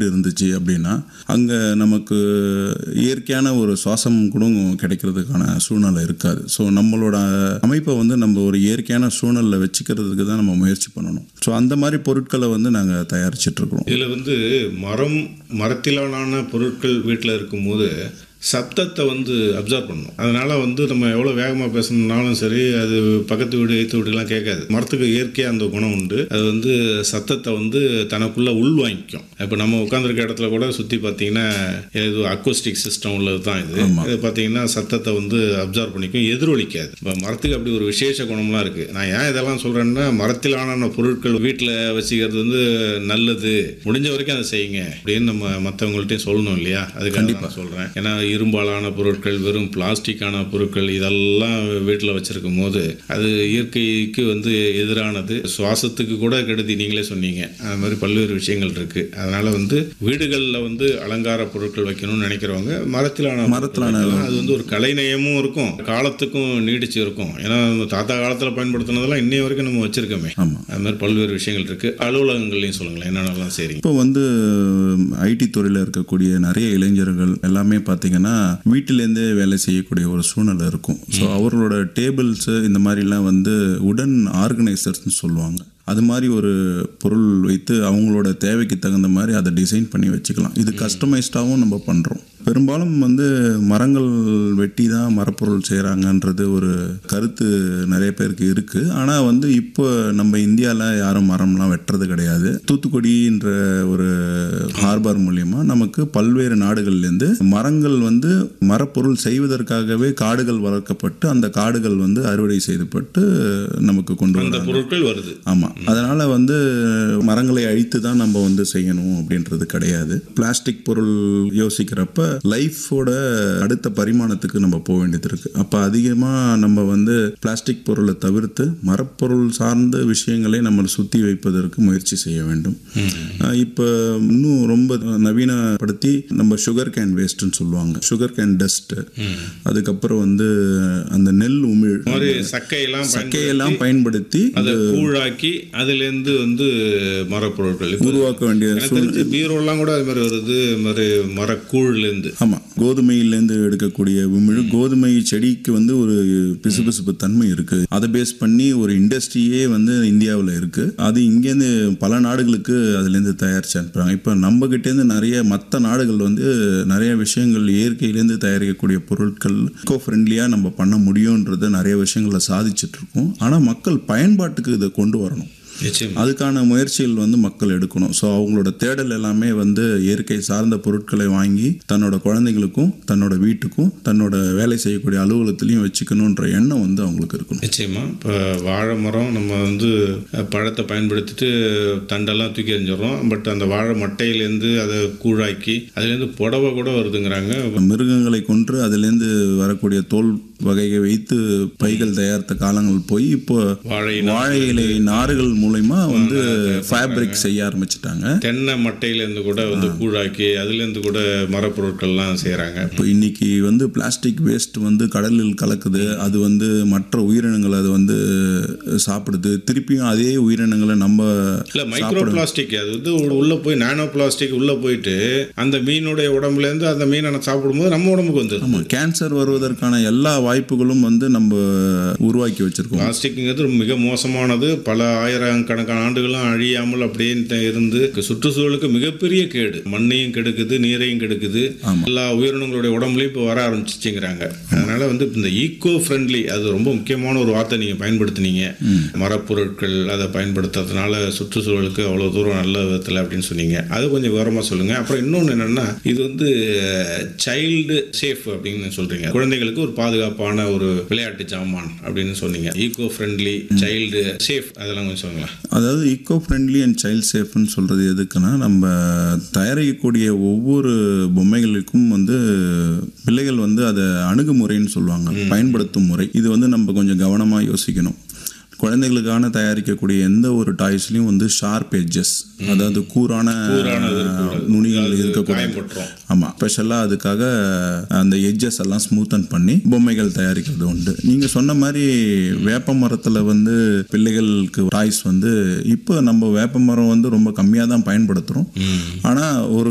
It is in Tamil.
வீடு இருந்துச்சு அப்படின்னா அங்கே நமக்கு இயற்கையான ஒரு சுவாசம் கூட கிடைக்கிறதுக்கான சூழ்நிலை இருக்காது ஸோ நம்மளோட அமைப்பை வந்து நம்ம ஒரு இயற்கையான சூழ்நிலை வச்சுக்கிறதுக்கு தான் நம்ம முயற்சி பண்ணணும் ஸோ அந்த மாதிரி பொருட்களை வந்து நாங்கள் தயாரிச்சிட்ருக்கிறோம் இதில் வந்து மரம் மரத்திலான பொருட்கள் வீட்டில் இருக்கும்போது சத்தத்தை வந்து அப்சர்வ் பண்ணணும் அதனால் வந்து நம்ம எவ்வளோ வேகமாக பேசணும்னாலும் சரி அது பக்கத்து வீடு எய்த்து வீடுலாம் கேட்காது மரத்துக்கு இயற்கையாக அந்த குணம் உண்டு அது வந்து சத்தத்தை வந்து தனக்குள்ளே உள் வாங்கிக்கும் இப்போ நம்ம உட்காந்துருக்க இடத்துல கூட சுற்றி பார்த்தீங்கன்னா இது அக்கோஸ்டிக் சிஸ்டம் உள்ளது தான் இது இது பார்த்தீங்கன்னா சத்தத்தை வந்து அப்சர்வ் பண்ணிக்கும் எதிரொலிக்காது இப்போ மரத்துக்கு அப்படி ஒரு விசேஷ குணம்லாம் இருக்குது நான் ஏன் இதெல்லாம் சொல்கிறேன்னா மரத்திலான பொருட்கள் வீட்டில் வச்சுக்கிறது வந்து நல்லது முடிஞ்ச வரைக்கும் அதை செய்யுங்க அப்படின்னு நம்ம மற்றவங்கள்ட்டையும் சொல்லணும் இல்லையா அது கண்டிப்பாக சொல்கிறேன் ஏன்னா இரும்பாலான பொருட்கள் வெறும் பிளாஸ்டிக்கான பொருட்கள் இதெல்லாம் வீட்டில் வச்சிருக்கும் போது அது இயற்கைக்கு வந்து எதிரானது சுவாசத்துக்கு கூட கெடுதி நீங்களே சொன்னீங்க அது மாதிரி பல்வேறு விஷயங்கள் இருக்குது அதனால் வந்து வீடுகளில் வந்து அலங்கார பொருட்கள் வைக்கணும்னு நினைக்கிறவங்க மரத்திலான மரத்திலான பொருட்கள் அது வந்து ஒரு கலைநயமும் இருக்கும் காலத்துக்கும் நீடிச்சு இருக்கும் ஏன்னா நம்ம தாத்தா காலத்தில் பயன்படுத்தினதெல்லாம் இன்னைய வரைக்கும் நம்ம வச்சிருக்கோமே ஆமாம் அது மாதிரி பல்வேறு விஷயங்கள் இருக்குது அலுவலகங்கள்லையும் சொல்லுங்களேன் என்னென்னலாம் செய்றீங்க இப்போ வந்து ஐடி துறையில் இருக்கக்கூடிய நிறைய இளைஞர்கள் எல்லாமே பார்த்தீங்கன்னா வீட்டிலேருந்தே வேலை செய்யக்கூடிய ஒரு சூழ்நிலை இருக்கும் ஸோ அவர்களோட டேபிள்ஸு இந்த மாதிரிலாம் வந்து உடன் ஆர்கனைசர்ஸ்னு சொல்லுவாங்க அது மாதிரி ஒரு பொருள் வைத்து அவங்களோட தேவைக்கு தகுந்த மாதிரி அதை டிசைன் பண்ணி வச்சுக்கலாம் இது கஸ்டமைஸ்டாகவும் நம்ம பண்ணுறோம் பெரும்பாலும் வந்து மரங்கள் வெட்டி தான் மரப்பொருள் செய்கிறாங்கன்றது ஒரு கருத்து நிறைய பேருக்கு இருக்குது ஆனால் வந்து இப்போ நம்ம இந்தியாவில் யாரும் மரம்லாம் வெட்டுறது கிடையாது தூத்துக்குடின்ற ஒரு ஹார்பர் மூலியமா நமக்கு பல்வேறு நாடுகள்லேருந்து மரங்கள் வந்து மரப்பொருள் செய்வதற்காகவே காடுகள் வளர்க்கப்பட்டு அந்த காடுகள் வந்து அறுவடை செய்யப்பட்டு நமக்கு கொண்டு அந்த வராங்க பொருட்கள் வருது ஆமாம் அதனால் வந்து மரங்களை அழித்து தான் நம்ம வந்து செய்யணும் அப்படின்றது கிடையாது பிளாஸ்டிக் பொருள் யோசிக்கிறப்ப லைஃபோட அடுத்த பரிமாணத்துக்கு நம்ம போக வேண்டியது இருக்குது அப்போ அதிகமாக நம்ம வந்து பிளாஸ்டிக் பொருளை தவிர்த்து மரப்பொருள் சார்ந்த விஷயங்களை நம்ம சுற்றி வைப்பதற்கு முயற்சி செய்ய வேண்டும் இப்போ இன்னும் ரொம்ப நவீனப்படுத்தி நம்ம சுகர் கேன் வேஸ்ட்னு சொல்லுவாங்க சுகர் கேன் டஸ்ட்டு அதுக்கப்புறம் வந்து அந்த நெல் உமிழ் இந்த மாதிரி சக்கையெல்லாம் சக்கையெல்லாம் பயன்படுத்தி அதை கூழாக்கி அதுலேருந்து வந்து மரப்பொருட்கள் இப்போ உருவாக்க வேண்டிய எனக்கு தெரிஞ்சு பீரோலாம் கூட அது மாதிரி வருது இது மாதிரி மரக்கூழ்லேருந்து ஆமாம் கோதுமையிலேருந்து எடுக்கக்கூடிய உமிழ் கோதுமை செடிக்கு வந்து ஒரு பிசுபிசுப்பு தன்மை இருக்குது அதை பேஸ் பண்ணி ஒரு இண்டஸ்ட்ரியே வந்து இந்தியாவில் இருக்குது அது இங்கேருந்து பல நாடுகளுக்கு அதுலேருந்து தயாரித்து அனுப்புகிறாங்க இப்போ நம்மகிட்டேருந்து நிறைய மற்ற நாடுகள் வந்து நிறைய விஷயங்கள் இயற்கையிலேருந்து தயாரிக்கக்கூடிய பொருட்கள் இக்கோ ஃப்ரெண்ட்லியாக நம்ம பண்ண முடியுன்றதை நிறைய விஷயங்களை சாதிச்சுட்டு இருக்கோம் ஆனால் மக்கள் பயன்பாட்டுக்கு இதை கொண்டு வரணும் நிச்சயம் அதுக்கான முயற்சிகள் வந்து மக்கள் எடுக்கணும் ஸோ அவங்களோட தேடல் எல்லாமே வந்து இயற்கை சார்ந்த பொருட்களை வாங்கி தன்னோட குழந்தைங்களுக்கும் தன்னோட வீட்டுக்கும் தன்னோட வேலை செய்யக்கூடிய அலுவலகத்திலையும் வச்சுக்கணுன்ற எண்ணம் வந்து அவங்களுக்கு இருக்கணும் நிச்சயமா இப்போ வாழை மரம் நம்ம வந்து அஹ், பழத்தை பயன்படுத்திட்டு தண்டெல்லாம் தூக்கி எறிஞ்சிடுறோம் பட் அந்த வாழை மட்டையிலேருந்து அதை கூழாக்கி அதுலேருந்து புடவை கூட வருதுங்கிறாங்க மிருகங்களை கொன்று அதுலேருந்து வரக்கூடிய தோல் வகையை வைத்து பைகள் தயாரித்த காலங்கள் போய் இப்போ வாழை வாழை இலை நார்கள் மூலயமா வந்து ஃபேப்ரிக் செய்ய ஆரம்பிச்சிட்டாங்க தென்னை மட்டையிலேருந்து கூட வந்து கூழாக்கி அதுலேருந்து கூட மரப்பொருட்கள்லாம் செய்கிறாங்க இப்போ இன்னைக்கு வந்து பிளாஸ்டிக் வேஸ்ட் வந்து கடலில் கலக்குது அது வந்து மற்ற உயிரினங்கள் அது வந்து சாப்பிடுது திருப்பியும் அதே உயிரினங்களை நம்ம இல்லை மைக்ரோ பிளாஸ்டிக் அது வந்து உள்ள- உள்ள போய் நானோ பிளாஸ்டிக் உள்ள போயிட்டு அந்த மீனுடைய உடம்புலேருந்து அந்த மீனை நான் சாப்பிடும்போது நம்ம உடம்புக்கு வந்துடுது ஆமாம் கேன்சர் வருவதற்கான எல்லா வாய்ப்புகளும் வந்து நம்ம உருவாக்கி வச்சிருக்கோம் பிளாஸ்டிக்ங்கிறது மிக மோசமானது பல ஆயிரக்கணக்கான ஆண்டுகளும் அழியாமல் அப்படியே த- இருந்து சுற்றுச்சூழலுக்கு மிகப்பெரிய கேடு மண்ணையும் கெடுக்குது நீரையும் கெடுக்குது எல்லா உயிரினங்களுடைய உடம்புலையும் இப்போ வர ஆரம்பிச்சிச்சுங்கிறாங்க அதனால வந்து இந்த ஈகோ ஃப்ரெண்ட்லி அது ரொம்ப முக்கியமான ஒரு வார்த்தை நீங்கள் பயன்படுத்துனீங்க மரப்பொருட்கள் அதை பயன்படுத்துறதுனால சுற்றுச்சூழலுக்கு அவ்வளோ தூரம் நல்ல விதத்தில் அப்படின்னு சொன்னீங்க அது கொஞ்சம் விவரமாக சொல்லுங்கள் அப்புறம் இன்னொன்று என்னென்னா இது வந்து சைல்டு சேஃப் அப்படின்னு சொல்கிறீங்க குழந்தைகளுக்கு ஒரு பாதுகாப்பான ஒரு விளையாட்டு ஜாமான் அப்படின்னு சொன்னீங்க ஈகோ ஃப்ரெண்ட்லி சைல்டு சேஃப் அதெல்லாம் கொஞ்சம் சொல்லுங்களேன் அதாவது ஈகோ ஃப்ரெண்ட்லி அண்ட் சைல்ட் சேஃப்னு சொல்கிறது எதுக்குன்னா நம்ம தயாரிக்கக்கூடிய ஒவ்வொரு பொம்மைகளுக்கும் வந்து பிள்ளைகள் வந்து அதை அணுகுமுறைன்னு சொல்லுவாங்க பயன்படுத்தும் முறை இது வந்து நம்ம கொஞ்சம் கவனமாக யோசிக்கணும் குழந்தைகளுக்கான தயாரிக்கக்கூடிய எந்த ஒரு டாய்ஸ்லையும் வந்து ஷார்ப் எட்ஜஸ் அதாவது கூரான நுனிகள் இருக்கக்கூடாது காயப்பட்டுரும் ஆமாம் ஸ்பெஷலாக அதுக்காக அந்த எட்ஜஸ் எல்லாம் ஸ்மூத்தன் பண்ணி பொம்மைகள் தயாரிக்கிறது உண்டு நீங்கள் சொன்ன மாதிரி வேப்ப மரத்தில் வந்து பிள்ளைகளுக்கு டாய்ஸ் வந்து இப்போ நம்ம வேப்ப மரம் வந்து ரொம்ப கம்மியாக தான் பயன்படுத்துகிறோம் ஆனால் ஒரு